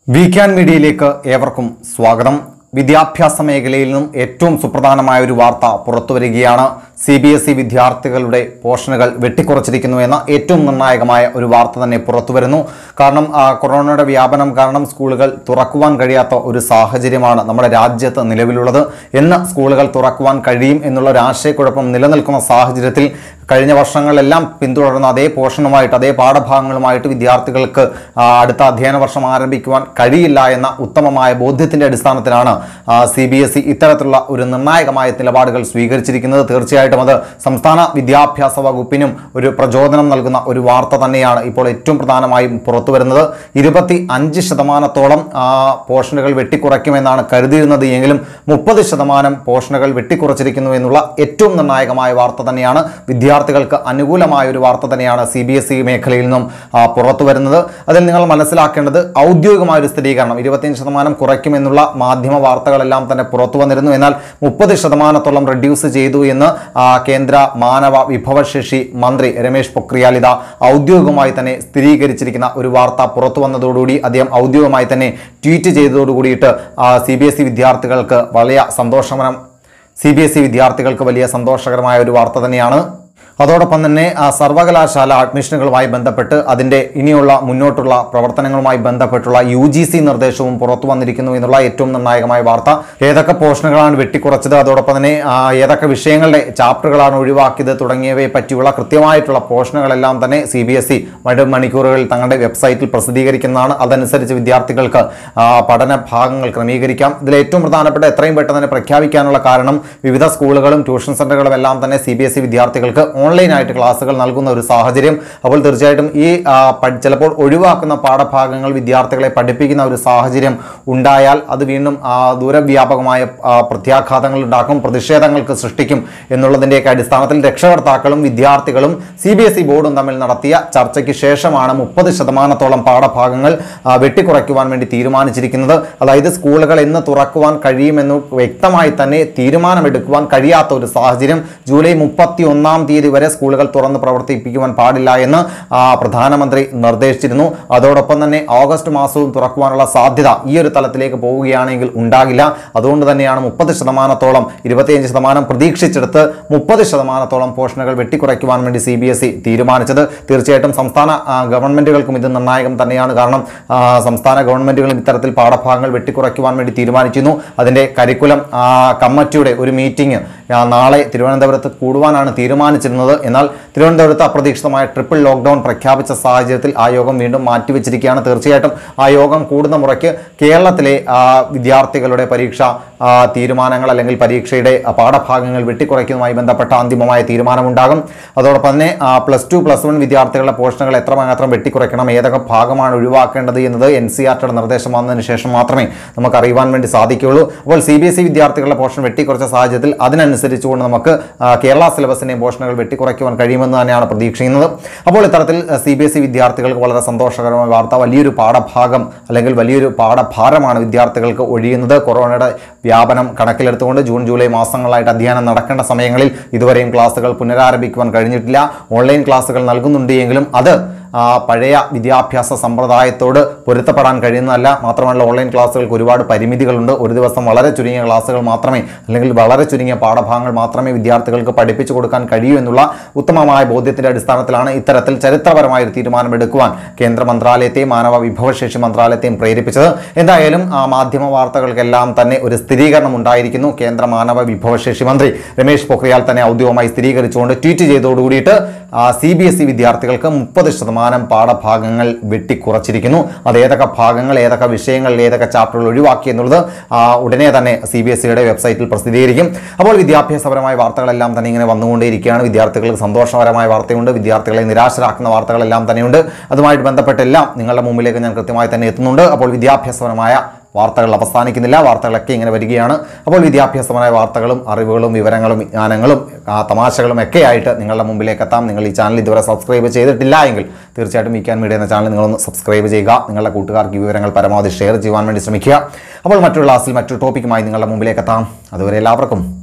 വീക്കാൻ മീഡിയയിലേക്ക് ഏവർക്കും സ്വാഗതം വിദ്യാഭ്യാസ മേഖലയിൽ നിന്നും ഏറ്റവും സുപ്രധാനമായ ഒരു വാർത്ത പുറത്തു വരികയാണ് സി ബി എസ് ഇ വിദ്യാർത്ഥികളുടെ പോഷനുകൾ വെട്ടിക്കുറച്ചിരിക്കുന്നു എന്ന ഏറ്റവും നിർണായകമായ ഒരു വാർത്ത തന്നെ പുറത്തു വരുന്നു കാരണം ആ, കൊറോണയുടെ വ്യാപനം കാരണം സ്കൂളുകൾ തുറക്കുവാൻ കഴിയാത്ത ഒരു സാഹചര്യമാണ് നമ്മുടെ രാജ്യത്ത് നിലവിലുള്ളത് എന്ന് സ്കൂളുകൾ തുറക്കുവാൻ കഴിയും എന്നുള്ള ഒരു ആശയക്കുഴപ്പം നിലനിൽക്കുന്ന സാഹചര്യത്തിൽ കഴിഞ്ഞ വർഷങ്ങളിലെല്ലാം പിന്തുടർന്ന അതേ പോഷനുമായിട്ട് അതേ പാഠഭാഗങ്ങളുമായിട്ട് വിദ്യാർത്ഥികൾക്ക് ആ, അടുത്ത അധ്യയന വർഷം ആരംഭിക്കുവാൻ കഴിയില്ല എന്ന ഉത്തമമായ ബോധ്യത്തിന്റെ അടിസ്ഥാനത്തിലാണ് സി ബി എസ് ഇ ഇത്തരത്തിലുള്ള ഒരു നിർണായകമായ നിലപാടുകൾ സ്വീകരിച്ചിരിക്കുന്നത് തീർച്ചയായിട്ടും അത് സംസ്ഥാന വിദ്യാഭ്യാസ വകുപ്പിനും ഒരു പ്രചോദനം നൽകുന്ന ഒരു വാർത്ത തന്നെയാണ് ഇപ്പോൾ ഏറ്റവും പ്രധാനമായും പുറത്തു വരുന്നത് ഇരുപത്തി അഞ്ച് ശതമാനത്തോളം ആ, പോഷനുകൾ വെട്ടിക്കുറയ്ക്കുമെന്നാണ് കരുതിയിരുന്നത് എങ്കിലും മുപ്പത് ശതമാനം പോഷനുകൾ വെട്ടിക്കുറച്ചിരിക്കുന്നു എന്നുള്ള ഏറ്റവും നിർണായകമായ വാർത്ത തന്നെയാണ് വിദ്യാർത്ഥികൾക്ക് അനുകൂലമായ ഒരു വാർത്ത തന്നെയാണ് സി ബി എസ് ഇ മേഖലയിൽ നിന്നും ആ, പുറത്തു വരുന്നത് അതിൽ നിങ്ങൾ മനസ്സിലാക്കേണ്ടത് ഔദ്യോഗികമായ ഒരു സ്ഥിരീകരണം ഇരുപത്തിയഞ്ച് ശതമാനം കുറയ്ക്കുമെന്നുള്ള മാധ്യമ വാർത്തകളെല്ലാം തന്നെ പുറത്തു വന്നിരുന്നു എന്നാൽ മുപ്പത് ശതമാനത്തോളം റെഡ്യൂസ് ചെയ്തു എന്ന് ആ, കേന്ദ്ര മാനവ വിഭവശേഷി മന്ത്രി രമേശ് പൊക്രിയാൽ ഇതാ ഔദ്യോഗികമായി തന്നെ സ്ഥിരീകരിച്ചിരിക്കുന്ന ഒരു വാർത്ത പുറത്തു വന്നതോടുകൂടി അദ്ദേഹം ഔദ്യോഗികമായി തന്നെ ട്വീറ്റ് ചെയ്തതോടുകൂടിയിട്ട് സി ബി എസ് ഇ വിദ്യാർത്ഥികൾക്ക് വലിയ സന്തോഷകരം സി ബി എസ് ഇ വിദ്യാർത്ഥികൾക്ക് വലിയ സന്തോഷകരമായ ഒരു വാർത്ത തന്നെയാണ് അതോടൊപ്പം തന്നെ ആ, സർവകലാശാല അഡ്മിഷനുകളുമായി ബന്ധപ്പെട്ട് അതിൻ്റെ ഇനിയുള്ള മുന്നോട്ടുള്ള പ്രവർത്തനങ്ങളുമായി ബന്ധപ്പെട്ടുള്ള യു ജി സി നിർദ്ദേശവും പുറത്തു വന്നിരിക്കുന്നു എന്നുള്ള ഏറ്റവും നിർണായകമായ വാർത്ത ഏതൊക്കെ പോർഷനുകളാണ് വെട്ടിക്കുറച്ചത് അതോടൊപ്പം തന്നെ ആ, ഏതൊക്കെ വിഷയങ്ങളുടെ ചാപ്റ്ററുകളാണ് ഒഴിവാക്കിയത് തുടങ്ങിയവയെ പറ്റിയുള്ള കൃത്യമായിട്ടുള്ള പോർഷനുകളെല്ലാം തന്നെ സി ബി എസ് ഇ വരും മണിക്കൂറുകളിൽ തങ്ങളുടെ വെബ്സൈറ്റിൽ പ്രസിദ്ധീകരിക്കുന്നതാണ് അതനുസരിച്ച് വിദ്യാർത്ഥികൾക്ക് ആ, പഠന ഭാഗങ്ങൾ ക്രമീകരിക്കാം ഇതിൽ ഏറ്റവും പ്രധാനപ്പെട്ട എത്രയും പെട്ടെന്ന് തന്നെ പ്രഖ്യാപിക്കാനുള്ള കാരണം വിവിധ സ്കൂളുകളും ട്യൂഷൻ സെന്ററുകളും എല്ലാം തന്നെ സി ബി എസ് ഇ വിദ്യാർത്ഥികൾക്ക് ഓൺലൈനായിട്ട് ക്ലാസ്സുകൾ നൽകുന്ന ഒരു സാഹചര്യം അപ്പോൾ തീർച്ചയായിട്ടും ഈ ആ, പഠി- ചിലപ്പോൾ ഒഴിവാക്കുന്ന പാഠഭാഗങ്ങൾ വിദ്യാർത്ഥികളെ പഠിപ്പിക്കുന്ന ഒരു സാഹചര്യം ഉണ്ടായാൽ അത് വീണ്ടും ആ, ദൂരവ്യാപകമായ ആ, പ്രത്യാഘാതങ്ങൾ ഉണ്ടാക്കും പ്രതിഷേധങ്ങൾക്ക് സൃഷ്ടിക്കും എന്നുള്ളതിൻ്റെയൊക്കെ അടിസ്ഥാനത്തിൽ രക്ഷകർത്താക്കളും വിദ്യാർത്ഥികളും സി ബി എസ് ഇ ബോർഡും തമ്മിൽ നടത്തിയ ചർച്ചയ്ക്ക് ശേഷമാണ് മുപ്പത് ശതമാനത്തോളം പാഠഭാഗങ്ങൾ ആ, വെട്ടിക്കുറയ്ക്കുവാൻ വേണ്ടി തീരുമാനിച്ചിരിക്കുന്നത് അതായത് സ്കൂളുകൾ എന്ന് തുറക്കുവാൻ കഴിയുമെന്ന് വ്യക്തമായി തന്നെ തീരുമാനമെടുക്കുവാൻ കഴിയാത്ത ഒരു സാഹചര്യം ജൂലൈ മുപ്പത്തി ഒന്നാം തീയതി വരെ സ്കൂളുകൾ തുറന്ന് പ്രവർത്തിപ്പിക്കുവാൻ പാടില്ല എന്ന് ആ, പ്രധാനമന്ത്രി നിർദ്ദേശിച്ചിരുന്നു അതോടൊപ്പം തന്നെ ഓഗസ്റ്റ് മാസവും തുറക്കുവാനുള്ള സാധ്യത ഈ ഒരു തലത്തിലേക്ക് പോവുകയാണെങ്കിൽ ഉണ്ടാകില്ല അതുകൊണ്ട് തന്നെയാണ് മുപ്പത് ശതമാനത്തോളം ഇരുപത്തിയഞ്ച് ശതമാനം പ്രതീക്ഷിച്ചെടുത്ത് മുപ്പത് ശതമാനത്തോളം പോഷനുകൾ വെട്ടിക്കുറയ്ക്കുവാൻ വേണ്ടി സി ബി എസ് ഇ തീരുമാനിച്ചത് തീർച്ചയായിട്ടും സംസ്ഥാന ആ, ഗവൺമെന്റുകൾക്കും ഇത് നിർണായകം തന്നെയാണ് കാരണം ആ, സംസ്ഥാന ഗവൺമെന്റുകളും ഇത്തരത്തിൽ പാഠഭാഗങ്ങൾ വെട്ടിക്കുറയ്ക്കുവാൻ വേണ്ടി തീരുമാനിച്ചിരുന്നു അതിൻ്റെ കരിക്കുലം ആ, കമ്മിറ്റിയുടെ ഒരു മീറ്റിംഗ് നാളെ തിരുവനന്തപുരത്ത് കൂടുവാനാണ് തീരുമാനിച്ചിരുന്നത് എന്നാൽ തിരുവനന്തപുരത്ത് അപ്രതീക്ഷിതമായ ട്രിപ്പിൾ ലോക്ക്ഡൌൺ പ്രഖ്യാപിച്ച സാഹചര്യത്തിൽ ആ യോഗം വീണ്ടും മാറ്റിവെച്ചിരിക്കുകയാണ് തീർച്ചയായിട്ടും ആ യോഗം കൂടുന്ന മുറയ്ക്ക് കേരളത്തിലെ ആ, വിദ്യാർത്ഥികളുടെ പരീക്ഷ ആ, തീരുമാനങ്ങൾ അല്ലെങ്കിൽ പരീക്ഷയുടെ ആ, പാഠഭാഗങ്ങൾ വെട്ടിക്കുറയ്ക്കുന്നതുമായി ബന്ധപ്പെട്ട അന്തിമമായ തീരുമാനമുണ്ടാകും അതോടൊപ്പം തന്നെ പ്ലസ് ടു പ്ലസ് വൺ വിദ്യാർത്ഥികളുടെ പോഷനുകൾ എത്രമാത്രം വെട്ടിക്കുറയ്ക്കണം ഏതൊക്കെ ഭാഗമാണ് ഒഴിവാക്കേണ്ടത് എന്നത് എൻ സി ആർ ടിയുടെ നിർദ്ദേശം വന്നതിന് ശേഷം മാത്രമേ നമുക്ക് അറിയുവാൻ വേണ്ടി സാധിക്കുകയുള്ളൂ അപ്പോൾ സി ബി എസ് ഇ വിദ്യാർത്ഥികളുടെ പോർഷൻ വെട്ടിക്കുറച്ച സാഹചര്യത്തിൽ അതിനനുസരിച്ചുകൊണ്ട് നമുക്ക് ആ, കേരള സിലബസിൻ്റെയും പോർഷനുകൾ വെട്ടിക്കുറയ്ക്കുവാൻ കഴിയുമെന്ന് തന്നെയാണ് പ്രതീക്ഷിക്കുന്നത് അപ്പോൾ ഇത്തരത്തിൽ സി ബി എസ് ഇ വിദ്യാർത്ഥികൾക്ക് വളരെ സന്തോഷകരമായ വാർത്ത വലിയൊരു പാഠഭാഗം അല്ലെങ്കിൽ വലിയൊരു പാഠഭാരമാണ് വിദ്യാർത്ഥികൾക്ക് ഒഴിയുന്നത് കൊറോണയുടെ വ്യാപനം കണക്കിലെടുത്തുകൊണ്ട് ജൂൺ ജൂലൈ മാസങ്ങളായിട്ട് അധ്യയനം നടക്കേണ്ട സമയങ്ങളിൽ ഇതുവരെയും ക്ലാസ്സുകൾ പുനരാരംഭിക്കുവാൻ കഴിഞ്ഞിട്ടില്ല ഓൺലൈൻ ക്ലാസ്സുകൾ നൽകുന്നുണ്ട് എങ്കിലും അത് ആ, പഴയ വിദ്യാഭ്യാസ സമ്പ്രദായത്തോട് പൊരുത്തപ്പെടാൻ കഴിയുന്നതല്ല മാത്രമല്ല ഓൺലൈൻ ക്ലാസ്സുകൾക്ക് ഒരുപാട് പരിമിതികളുണ്ട് ഒരു ദിവസം വളരെ ചുരുങ്ങിയ ക്ലാസ്സുകൾ മാത്രമേ അല്ലെങ്കിൽ വളരെ ചുരുങ്ങിയ പാഠഭാഗങ്ങൾ മാത്രമേ വിദ്യാർത്ഥികൾക്ക് പഠിപ്പിച്ചു കൊടുക്കാൻ കഴിയൂ എന്നുള്ള ഉത്തമമായ ബോധ്യത്തിന്റെ അടിസ്ഥാനത്തിലാണ് ഇത്തരത്തിൽ ചരിത്രപരമായ ഒരു തീരുമാനമെടുക്കുവാൻ കേന്ദ്ര മന്ത്രാലയത്തെയും മാനവ വിഭവശേഷി മന്ത്രാലയത്തെയും പ്രേരിപ്പിച്ചത് എന്തായാലും ആ മാധ്യമ വാർത്തകൾക്കെല്ലാം തന്നെ ഒരു സ്ഥിരീകരണം ഉണ്ടായിരിക്കുന്നു കേന്ദ്ര മാനവ വിഭവശേഷി മന്ത്രി രമേശ് പൊഖ്രിയാൽ തന്നെ ഔദ്യോഗികമായി സ്ഥിരീകരിച്ചുകൊണ്ട് ട്വീറ്റ് ചെയ്തതോടുകൂടിയിട്ട് സി ബി എസ് ഇ വിദ്യാർത്ഥികൾക്ക് മുപ്പത് ശതമാനം പാഠഭാഗങ്ങൾ വെട്ടിക്കുറച്ചിരിക്കുന്നു അത് ഏതൊക്കെ ഭാഗങ്ങൾ ഏതൊക്കെ വിഷയങ്ങൾ ഏതൊക്കെ ചാപ്റ്ററുകൾ ഒഴിവാക്കി എന്നുള്ളത് ആ, ഉടനെ തന്നെ സി ബി എസ് സിയുടെ വെബ്സൈറ്റിൽ പ്രസിദ്ധീകരിക്കും അപ്പോൾ വിദ്യാഭ്യാസപരമായ വാർത്തകളെല്ലാം തന്നെ ഇങ്ങനെ വന്നുകൊണ്ടേയിരിക്കുകയാണ് വിദ്യാർത്ഥികൾക്ക് സന്തോഷകരമായ വാർത്തയുണ്ട് വിദ്യാർത്ഥികളെ നിരാശരാക്കുന്ന വാർത്തകളെല്ലാം തന്നെയുണ്ട് അതുമായിട്ട് ബന്ധപ്പെട്ടെല്ലാം നിങ്ങളുടെ മുമ്പിലേക്ക് ഞാൻ കൃത്യമായി തന്നെ എത്തുന്നുണ്ട് അപ്പോൾ വിദ്യാഭ്യാസപരമായ വാർത്തകൾ അവസാനിക്കുന്നില്ല വാർത്തകളൊക്കെ ഇങ്ങനെ വരികയാണ് അപ്പോൾ വിദ്യാഭ്യാസപരമായ വാർത്തകളും അറിവുകളും വിവരങ്ങളും വിജ്ഞാനങ്ങളും ആ, തമാശകളും ഒക്കെ ആയിട്ട് നിങ്ങളുടെ മുമ്പിലേക്ക് എത്താം നിങ്ങൾ ഈ ചാനൽ ഇതുവരെ സബ്സ്ക്രൈബ് ചെയ്തിട്ടില്ല എങ്കിൽ തീർച്ചയായിട്ടും വീക്കാൻ മീഡിയ എന്ന ചാനൽ നിങ്ങളൊന്ന് സബ്സ്ക്രൈബ് ചെയ്യുക നിങ്ങളുടെ കൂട്ടുകാർക്ക് ഈ വിവരങ്ങൾ പരമാവധി ഷെയർ ചെയ്യുവാൻ വേണ്ടി ശ്രമിക്കുക അപ്പോൾ മറ്റൊരു ക്ലാസ്സിൽ മറ്റൊരു ടോപ്പിക്കുമായി നിങ്ങളുടെ മുമ്പിലേക്ക് എത്താം അതുവരെ എല്ലാവർക്കും